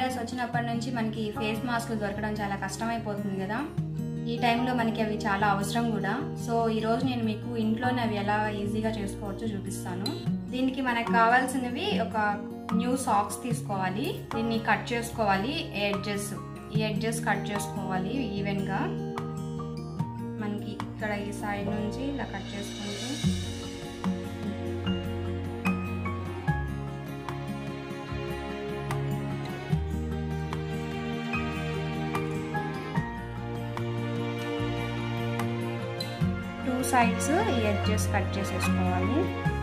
virus వచ్చినప్పటి నుంచి మనకి ఫేస్ మాస్క్లు దొరకడం చాలా కష్టమైపోతుంది కదా ఈ టైంలో మనకి అవి చాలా అవసరం కూడా సో ఈరోజు నేను మీకు ఇంట్లోనే అవి ఎలా ఈజీగా చేసుకోవచ్చో చూపిస్తాను దీనికి మనకు కావాల్సినవి ఒక న్యూ సాక్స్ తీసుకోవాలి దీన్ని కట్ చేసుకోవాలి ఎడ్జెస్ ఈ ఎడ్జెస్ కట్ చేసుకోవాలి ఈవెన్గా మనకి ఇక్కడ ఈ సైడ్ నుంచి ఇలా కట్ చేసుకుంటూ టూ సైడ్స్ ఈ ఎడ్జెస్ కట్ చేసేసుకోవాలి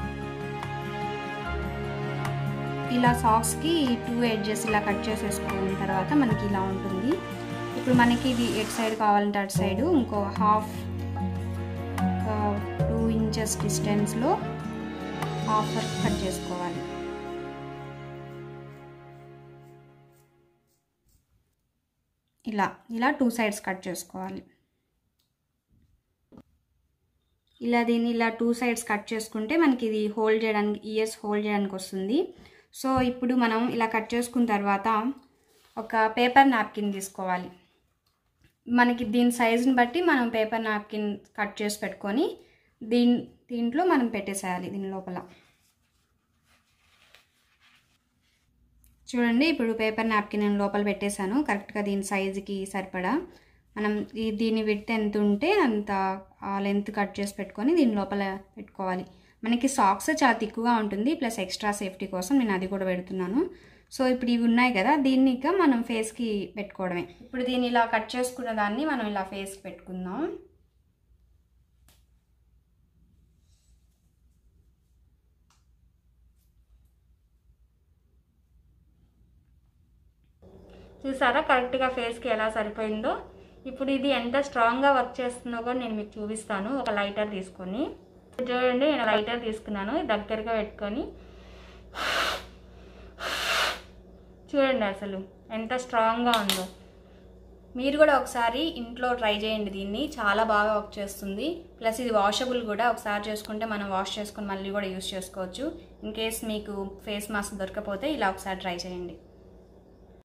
ఇలా సాక్స్కి టూ ఎడ్జెస్ ఇలా కట్ చేసేసుకున్న తర్వాత మనకి ఇలా ఉంటుంది ఇప్పుడు మనకి ఇది ఎట్ సైడ్ కావాలంటే అటు సైడ్ ఇంకో హాఫ్ టూ ఇంచెస్ డిస్టెన్స్లో హాఫ్ వర్క్ కట్ చేసుకోవాలి ఇలా ఇలా టూ సైడ్స్ కట్ చేసుకోవాలి ఇలా దీన్ని ఇలా టూ సైడ్స్ కట్ చేసుకుంటే మనకి ఇది హోల్డ్ చేయడానికి ఇయర్స్ హోల్డ్ చేయడానికి వస్తుంది సో ఇప్పుడు మనం ఇలా కట్ చేసుకున్న తర్వాత ఒక పేపర్ నాప్కిన్ తీసుకోవాలి మనకి దీని సైజుని బట్టి మనం పేపర్ నాప్కిన్ కట్ చేసి పెట్టుకొని దీని దీంట్లో మనం పెట్టేసేయాలి దీని లోపల చూడండి ఇప్పుడు పేపర్ నాప్కిన్ నేను లోపల పెట్టేశాను కరెక్ట్గా దీని సైజుకి సరిపడా మనం ఈ దీని విడ్త్ ఎంత ఉంటే అంత ఆ లెంత్ కట్ చేసి పెట్టుకొని దీని లోపల పెట్టుకోవాలి మనకి సాక్స్ చాలా తిక్కుగా ఉంటుంది ప్లస్ ఎక్స్ట్రా సేఫ్టీ కోసం నేను అది కూడా పెడుతున్నాను సో ఇప్పుడు ఇవి ఉన్నాయి కదా దీన్ని ఇక మనం ఫేస్కి పెట్టుకోవడమే ఇప్పుడు దీన్ని ఇలా కట్ చేసుకున్న దాన్ని మనం ఇలా ఫేస్కి పెట్టుకుందాం చూసారా కరెక్ట్గా ఫేస్కి ఎలా సరిపోయిందో ఇప్పుడు ఇది ఎంత స్ట్రాంగ్గా వర్క్ చేస్తుందో కూడా నేను మీకు చూపిస్తాను ఒక లైటర్ తీసుకొని చూడండి నేను లైటర్ తీసుకున్నాను దగ్గరగా పెట్టుకొని చూడండి అసలు ఎంత స్ట్రాంగ్గా ఉందో మీరు కూడా ఒకసారి ఇంట్లో ట్రై చేయండి దీన్ని చాలా బాగా వర్క్ చేస్తుంది ప్లస్ ఇది వాషబుల్ కూడా ఒకసారి చేసుకుంటే మనం వాష్ చేసుకొని మళ్ళీ కూడా యూస్ చేసుకోవచ్చు ఇన్ కేస్ మీకు ఫేస్ మాస్క్ దొరకపోతే ఇలా ఒకసారి ట్రై చేయండి